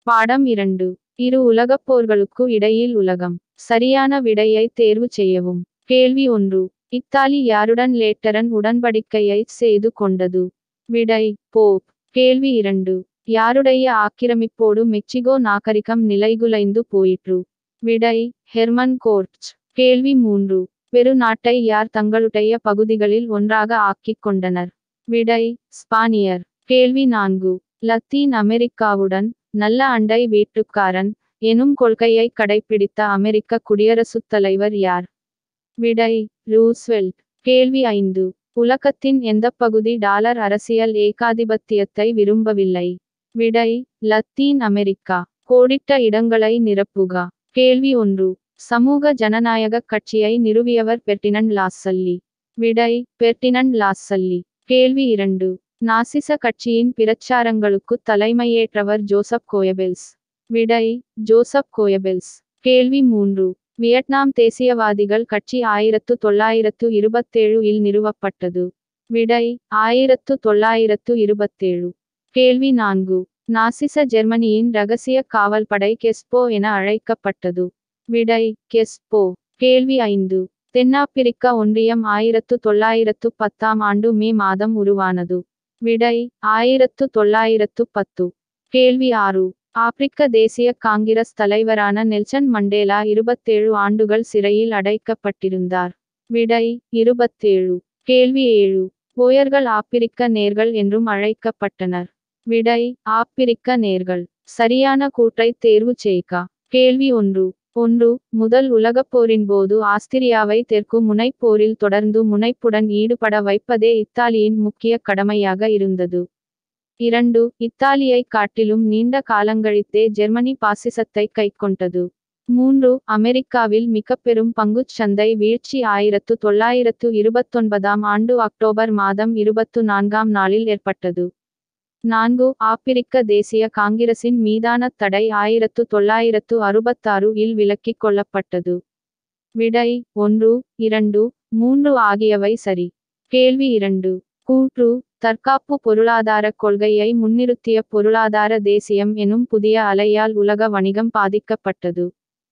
பாடம் இரண்டு இரு உலகப் போர்களுக்கு இடையில் உலகம் சரியான விடையை தேர்வு செய்யவும் கேள்வி ஒன்று இத்தாலி யாருடன் லேட்டரன் உடன்படிக்கையை செய்து கொண்டது விடை போப் கேள்வி இரண்டு யாருடைய ஆக்கிரமிப்போடு மெக்சிகோ நாகரிகம் நிலைகுலைந்து போயிற்று விடை ஹெர்மன் கோர்ட்ஸ் கேள்வி மூன்று பெருநாட்டை யார் தங்களுடைய பகுதிகளில் ஒன்றாக ஆக்கிக் கொண்டனர் விடை ஸ்பானியர் கேள்வி நான்கு லத்தீன் அமெரிக்காவுடன் நல்ல அண்டை வீட்டுக்காரன் எனும் கொள்கையை கடைப்பிடித்த அமெரிக்க குடியரசுத் தலைவர் யார் விடை ரூஸ்வெல்ட் கேள்வி ஐந்து உலகத்தின் எந்த பகுதி டாலர் அரசியல் ஏகாதிபத்தியத்தை விரும்பவில்லை விடை லத்தீன் அமெரிக்கா கோடிட்ட இடங்களை நிரப்புக கேள்வி ஒன்று சமூக ஜனநாயக கட்சியை நிறுவியவர் பெர்டினன் லாசல்லி விடை பெர்டினன் லாசல்லி கேள்வி இரண்டு நாசிச கட்சியின் பிரச்சாரங்களுக்கு தலைமையேற்றவர் ஜோசப் கோயபெல்ஸ் விடை ஜோசப் கோயபெல்ஸ் கேள்வி மூன்று வியட்நாம் தேசியவாதிகள் கட்சி ஆயிரத்து தொள்ளாயிரத்து இருபத்தேழு இல் நிறுவப்பட்டது விடை ஆயிரத்து தொள்ளாயிரத்து இருபத்தேழு கேள்வி நான்கு நாசிச ஜெர்மனியின் ரகசிய காவல்படை கெஸ்போ என அழைக்கப்பட்டது விடை கெஸ்போ கேள்வி ஐந்து தென்னாப்பிரிக்க ஒன்றியம் ஆயிரத்து தொள்ளாயிரத்து பத்தாம் ஆண்டு மே மாதம் உருவானது விடை ஆயிரத்து தொள்ளாயிரத்து பத்து கேள்வி ஆறு ஆப்பிரிக்க தேசிய காங்கிரஸ் தலைவரான நெல்சன் மண்டேலா இருபத்தேழு ஆண்டுகள் சிறையில் அடைக்கப்பட்டிருந்தார் விடை இருபத்தேழு கேள்வி ஏழு போயர்கள் ஆப்பிரிக்க நேர்கள் என்றும் அழைக்கப்பட்டனர் விடை ஆப்பிரிக்க நேர்கள் சரியான கூற்றை தேர்வு செய்க கேள்வி ஒன்று ஒன்று முதல் உலகப் போரின் போது ஆஸ்திரியாவை தெற்கு முனைப்போரில் தொடர்ந்து முனைப்புடன் ஈடுபட வைப்பதே இத்தாலியின் முக்கிய கடமையாக இருந்தது இரண்டு இத்தாலியை காட்டிலும் நீண்ட காலங்கழித்தே ஜெர்மனி பாசிசத்தை கைக்கொண்டது மூன்று அமெரிக்காவில் மிகப்பெரும் பங்குச் சந்தை வீழ்ச்சி ஆயிரத்து தொள்ளாயிரத்து இருபத்தொன்பதாம் ஆண்டு அக்டோபர் மாதம் இருபத்து நான்காம் நாளில் ஏற்பட்டது நான்கு ஆப்பிரிக்க தேசிய காங்கிரசின் மீதான தடை ஆயிரத்து தொள்ளாயிரத்து அறுபத்தாறு இல் விலக்கிக் கொள்ளப்பட்டது விடை ஒன்று இரண்டு மூன்று ஆகியவை சரி கேள்வி இரண்டு கூற்று தற்காப்பு பொருளாதார கொள்கையை முன்னிறுத்திய பொருளாதார தேசியம் எனும் புதிய அலையால் உலக வணிகம் பாதிக்கப்பட்டது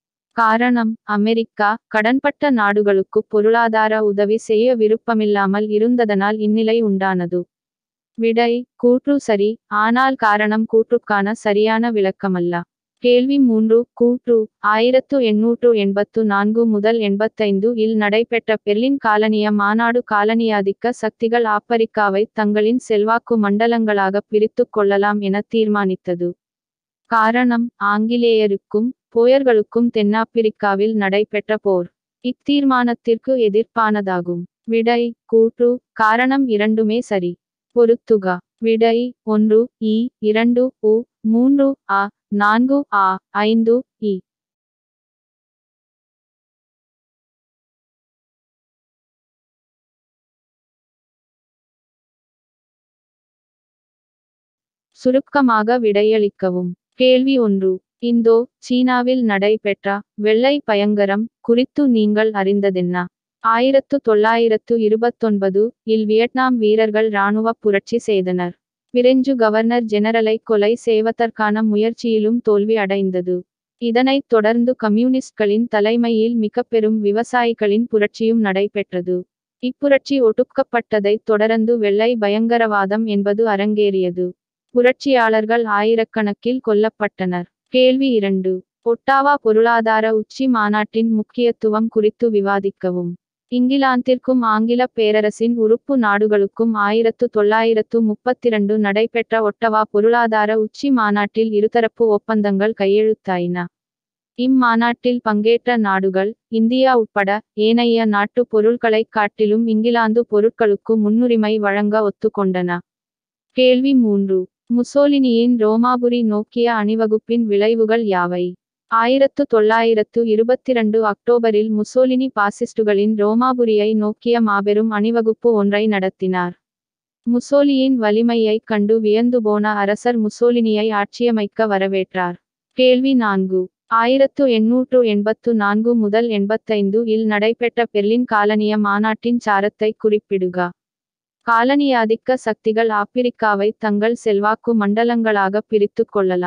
காரணம் அமெரிக்கா கடன்பட்ட நாடுகளுக்கு பொருளாதார உதவி செய்ய விருப்பமில்லாமல் இருந்ததனால் இந்நிலை உண்டானது விடை கூற்று சரி ஆனால் காரணம் கூற்றுக்கான சரியான விளக்கமல்ல கேள்வி மூன்று கூற்று ஆயிரத்து எண்ணூற்று எண்பத்து நான்கு முதல் எண்பத்தைந்து இல் நடைபெற்ற பெர்லின் காலனிய மாநாடு காலனியாதிக்க சக்திகள் ஆப்பிரிக்காவை தங்களின் செல்வாக்கு மண்டலங்களாக பிரித்து கொள்ளலாம் என தீர்மானித்தது காரணம் ஆங்கிலேயருக்கும் போயர்களுக்கும் தென்னாப்பிரிக்காவில் நடைபெற்ற போர் இத்தீர்மானத்திற்கு எதிர்ப்பானதாகும் விடை கூற்று காரணம் இரண்டுமே சரி பொருத்துக விடை ஒன்று இ இரண்டு உ மூன்று அ நான்கு ஆ ஐந்து இ சுருக்கமாக விடையளிக்கவும் கேள்வி ஒன்று இந்தோ சீனாவில் நடைபெற்ற வெள்ளை பயங்கரம் குறித்து நீங்கள் அறிந்ததென்ன ஆயிரத்து தொள்ளாயிரத்து இருபத்தொன்பது இல் வியட்நாம் வீரர்கள் இராணுவ புரட்சி செய்தனர் பிரெஞ்சு கவர்னர் ஜெனரலை கொலை செய்வதற்கான முயற்சியிலும் தோல்வி அடைந்தது இதனைத் தொடர்ந்து கம்யூனிஸ்ட்களின் தலைமையில் மிகப்பெரும் விவசாயிகளின் புரட்சியும் நடைபெற்றது இப்புரட்சி ஒடுக்கப்பட்டதைத் தொடர்ந்து வெள்ளை பயங்கரவாதம் என்பது அரங்கேறியது புரட்சியாளர்கள் ஆயிரக்கணக்கில் கொல்லப்பட்டனர் கேள்வி இரண்டு ஒட்டாவா பொருளாதார உச்சி மாநாட்டின் முக்கியத்துவம் குறித்து விவாதிக்கவும் இங்கிலாந்திற்கும் ஆங்கில பேரரசின் உறுப்பு நாடுகளுக்கும் ஆயிரத்து தொள்ளாயிரத்து முப்பத்திரண்டு நடைபெற்ற ஒட்டவா பொருளாதார உச்சி மாநாட்டில் இருதரப்பு ஒப்பந்தங்கள் கையெழுத்தாயின இம்மாநாட்டில் பங்கேற்ற நாடுகள் இந்தியா உட்பட ஏனைய நாட்டு பொருட்களைக் காட்டிலும் இங்கிலாந்து பொருட்களுக்கு முன்னுரிமை வழங்க ஒத்துக்கொண்டன கேள்வி மூன்று முசோலினியின் ரோமாபுரி நோக்கிய அணிவகுப்பின் விளைவுகள் யாவை ஆயிரத்து தொள்ளாயிரத்து இருபத்திரண்டு அக்டோபரில் முசோலினி பாசிஸ்டுகளின் ரோமாபுரியை நோக்கிய மாபெரும் அணிவகுப்பு ஒன்றை நடத்தினார் முசோலியின் வலிமையைக் கண்டு வியந்து போன அரசர் முசோலினியை ஆட்சியமைக்க வரவேற்றார் கேள்வி நான்கு ஆயிரத்து எண்ணூற்று எண்பத்து நான்கு முதல் எண்பத்தைந்து இல் நடைபெற்ற பெர்லின் காலனிய மாநாட்டின் சாரத்தை குறிப்பிடுக காலனியாதிக்க சக்திகள் ஆப்பிரிக்காவை தங்கள் செல்வாக்கு மண்டலங்களாக பிரித்துக் கொள்ளலாம்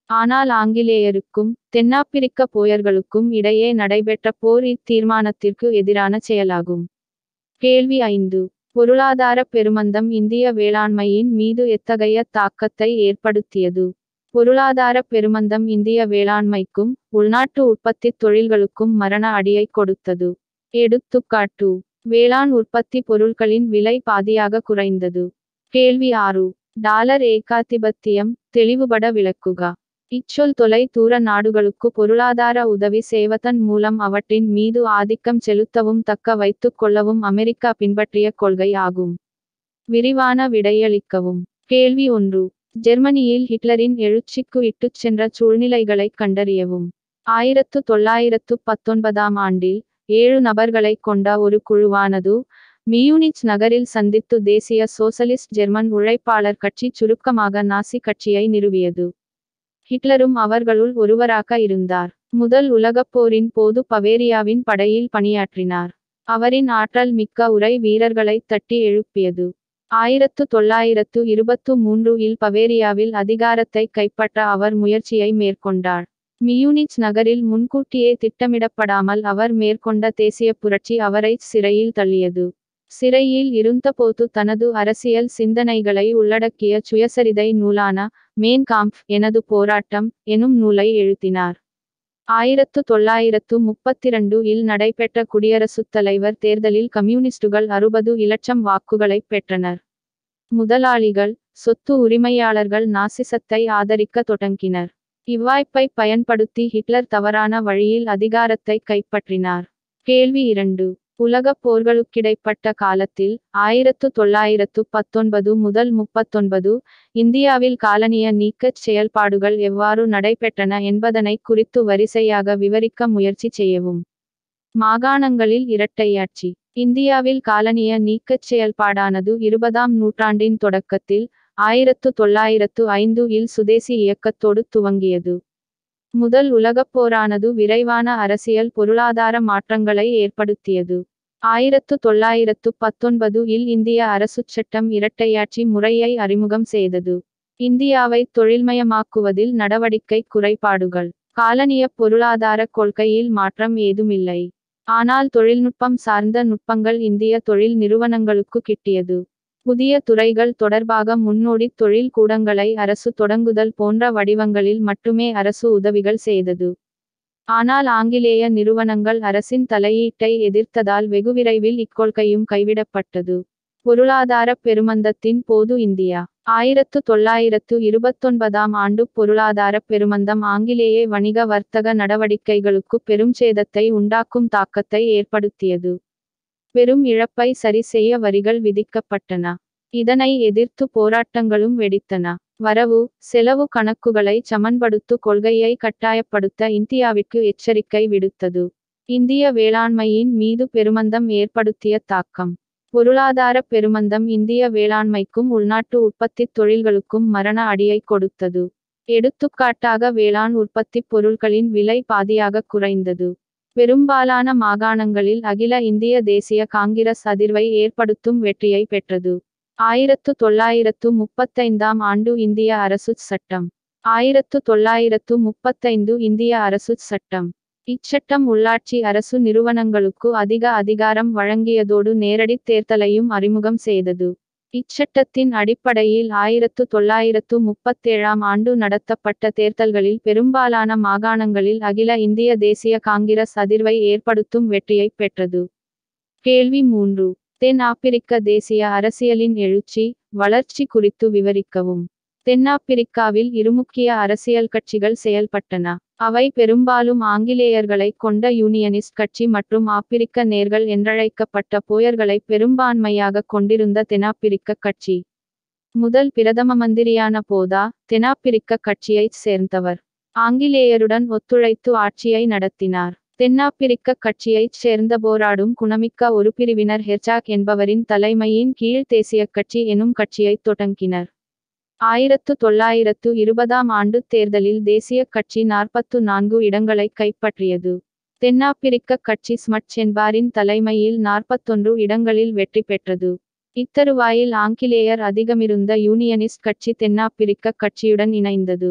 ஆனால் ஆங்கிலேயருக்கும் தென்னாப்பிரிக்க போயர்களுக்கும் இடையே நடைபெற்ற போர் இத்தீர்மானத்திற்கு எதிரான செயலாகும் கேள்வி ஐந்து பொருளாதார பெருமந்தம் இந்திய வேளாண்மையின் மீது எத்தகைய தாக்கத்தை ஏற்படுத்தியது பொருளாதார பெருமந்தம் இந்திய வேளாண்மைக்கும் உள்நாட்டு உற்பத்தி தொழில்களுக்கும் மரண அடியை கொடுத்தது எடுத்துக்காட்டு வேளாண் உற்பத்தி பொருட்களின் விலை பாதியாக குறைந்தது கேள்வி ஆறு டாலர் ஏகாதிபத்தியம் தெளிவுபட விளக்குக இச்சொல் தொலை தூர நாடுகளுக்கு பொருளாதார உதவி செய்வதன் மூலம் அவற்றின் மீது ஆதிக்கம் செலுத்தவும் தக்க வைத்துக் கொள்ளவும் அமெரிக்கா பின்பற்றிய கொள்கை ஆகும் விரிவான விடையளிக்கவும் கேள்வி ஒன்று ஜெர்மனியில் ஹிட்லரின் எழுச்சிக்கு இட்டுச் சென்ற சூழ்நிலைகளை கண்டறியவும் ஆயிரத்து தொள்ளாயிரத்து பத்தொன்பதாம் ஆண்டில் ஏழு நபர்களை கொண்ட ஒரு குழுவானது மியூனிச் நகரில் சந்தித்து தேசிய சோசலிஸ்ட் ஜெர்மன் உழைப்பாளர் கட்சி சுருக்கமாக நாசி கட்சியை நிறுவியது ஹிட்லரும் அவர்களுள் ஒருவராக இருந்தார் முதல் உலகப் போரின் போது பவேரியாவின் படையில் பணியாற்றினார் அவரின் ஆற்றல் மிக்க உரை வீரர்களை தட்டி எழுப்பியது ஆயிரத்து தொள்ளாயிரத்து இருபத்து மூன்று இல் பவேரியாவில் அதிகாரத்தை கைப்பற்ற அவர் முயற்சியை மேற்கொண்டார் மியூனிச் நகரில் முன்கூட்டியே திட்டமிடப்படாமல் அவர் மேற்கொண்ட தேசிய புரட்சி அவரை சிறையில் தள்ளியது சிறையில் இருந்தபோது தனது அரசியல் சிந்தனைகளை உள்ளடக்கிய சுயசரிதை நூலான மேன் காம்ப் எனது போராட்டம் எனும் நூலை எழுதினார் ஆயிரத்து தொள்ளாயிரத்து முப்பத்திரண்டு இல் நடைபெற்ற குடியரசுத் தலைவர் தேர்தலில் கம்யூனிஸ்டுகள் அறுபது இலட்சம் வாக்குகளை பெற்றனர் முதலாளிகள் சொத்து உரிமையாளர்கள் நாசிசத்தை ஆதரிக்க தொடங்கினர் இவ்வாய்ப்பை பயன்படுத்தி ஹிட்லர் தவறான வழியில் அதிகாரத்தை கைப்பற்றினார் கேள்வி இரண்டு உலகப் போர்களுக்கிடைப்பட்ட காலத்தில் ஆயிரத்து தொள்ளாயிரத்து பத்தொன்பது முதல் முப்பத்தொன்பது இந்தியாவில் காலனிய நீக்கச் செயல்பாடுகள் எவ்வாறு நடைபெற்றன என்பதனை குறித்து வரிசையாக விவரிக்க முயற்சி செய்யவும் மாகாணங்களில் இரட்டையாட்சி இந்தியாவில் காலனிய நீக்கச் செயல்பாடானது இருபதாம் நூற்றாண்டின் தொடக்கத்தில் ஆயிரத்து தொள்ளாயிரத்து ஐந்து இல் சுதேசி இயக்கத்தோடு துவங்கியது முதல் உலகப் போரானது விரைவான அரசியல் பொருளாதார மாற்றங்களை ஏற்படுத்தியது ஆயிரத்து தொள்ளாயிரத்து பத்தொன்பது இல் இந்திய அரசுச் சட்டம் இரட்டையாட்சி முறையை அறிமுகம் செய்தது இந்தியாவை தொழில்மயமாக்குவதில் நடவடிக்கை குறைபாடுகள் காலனிய பொருளாதார கொள்கையில் மாற்றம் ஏதுமில்லை ஆனால் தொழில்நுட்பம் சார்ந்த நுட்பங்கள் இந்திய தொழில் நிறுவனங்களுக்கு கிட்டியது புதிய துறைகள் தொடர்பாக முன்னோடி தொழில் கூடங்களை அரசு தொடங்குதல் போன்ற வடிவங்களில் மட்டுமே அரசு உதவிகள் செய்தது ஆனால் ஆங்கிலேய நிறுவனங்கள் அரசின் தலையீட்டை எதிர்த்ததால் வெகுவிரைவில் இக்கொள்கையும் கைவிடப்பட்டது பொருளாதார பெருமந்தத்தின் போது இந்தியா ஆயிரத்து தொள்ளாயிரத்து இருபத்தொன்பதாம் ஆண்டு பொருளாதார பெருமந்தம் ஆங்கிலேய வணிக வர்த்தக நடவடிக்கைகளுக்கு பெரும் சேதத்தை உண்டாக்கும் தாக்கத்தை ஏற்படுத்தியது பெரும் இழப்பை சரி செய்ய வரிகள் விதிக்கப்பட்டன இதனை எதிர்த்து போராட்டங்களும் வெடித்தன வரவு செலவு கணக்குகளை சமன்படுத்து கொள்கையை கட்டாயப்படுத்த இந்தியாவிற்கு எச்சரிக்கை விடுத்தது இந்திய வேளாண்மையின் மீது பெருமந்தம் ஏற்படுத்திய தாக்கம் பொருளாதார பெருமந்தம் இந்திய வேளாண்மைக்கும் உள்நாட்டு உற்பத்தித் தொழில்களுக்கும் மரண அடியை கொடுத்தது எடுத்துக்காட்டாக வேளாண் உற்பத்திப் பொருட்களின் விலை பாதியாக குறைந்தது பெரும்பாலான மாகாணங்களில் அகில இந்திய தேசிய காங்கிரஸ் அதிர்வை ஏற்படுத்தும் வெற்றியை பெற்றது ஆயிரத்து தொள்ளாயிரத்து முப்பத்தைந்தாம் ஆண்டு இந்திய அரசுச் சட்டம் ஆயிரத்து தொள்ளாயிரத்து முப்பத்தைந்து இந்திய அரசுச் சட்டம் இச்சட்டம் உள்ளாட்சி அரசு நிறுவனங்களுக்கு அதிக அதிகாரம் வழங்கியதோடு நேரடித் தேர்தலையும் அறிமுகம் செய்தது இச்சட்டத்தின் அடிப்படையில் ஆயிரத்து தொள்ளாயிரத்து முப்பத்தேழாம் ஆண்டு நடத்தப்பட்ட தேர்தல்களில் பெரும்பாலான மாகாணங்களில் அகில இந்திய தேசிய காங்கிரஸ் அதிர்வை ஏற்படுத்தும் வெற்றியைப் பெற்றது கேள்வி மூன்று தென் ஆப்பிரிக்க தேசிய அரசியலின் எழுச்சி வளர்ச்சி குறித்து விவரிக்கவும் தென்னாப்பிரிக்காவில் இருமுக்கிய அரசியல் கட்சிகள் செயல்பட்டன அவை பெரும்பாலும் ஆங்கிலேயர்களை கொண்ட யூனியனிஸ்ட் கட்சி மற்றும் ஆப்பிரிக்க நேர்கள் என்றழைக்கப்பட்ட போயர்களை பெரும்பான்மையாக கொண்டிருந்த தென்னாப்பிரிக்க கட்சி முதல் பிரதம மந்திரியான போதா தென்னாப்பிரிக்க கட்சியைச் சேர்ந்தவர் ஆங்கிலேயருடன் ஒத்துழைத்து ஆட்சியை நடத்தினார் தென்னாப்பிரிக்க கட்சியைச் சேர்ந்த போராடும் குணமிக்க ஒரு பிரிவினர் ஹெர்சாக் என்பவரின் தலைமையின் கீழ் தேசிய கட்சி எனும் கட்சியைத் தொடங்கினர் ஆயிரத்து தொள்ளாயிரத்து இருபதாம் ஆண்டு தேர்தலில் தேசிய கட்சி நாற்பத்து நான்கு இடங்களை கைப்பற்றியது தென்னாப்பிரிக்க கட்சி ஸ்மட் என்பாரின் தலைமையில் நாற்பத்தொன்று இடங்களில் வெற்றி பெற்றது இத்தருவாயில் ஆங்கிலேயர் அதிகமிருந்த யூனியனிஸ்ட் கட்சி தென்னாப்பிரிக்க கட்சியுடன் இணைந்தது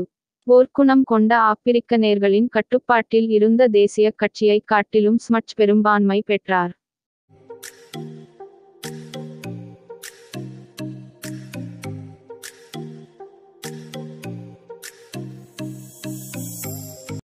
போர்க்குணம் கொண்ட ஆப்பிரிக்கநேர்களின் கட்டுப்பாட்டில் இருந்த தேசிய கட்சியை காட்டிலும் ஸ்மட்ச் பெரும்பான்மை பெற்றார்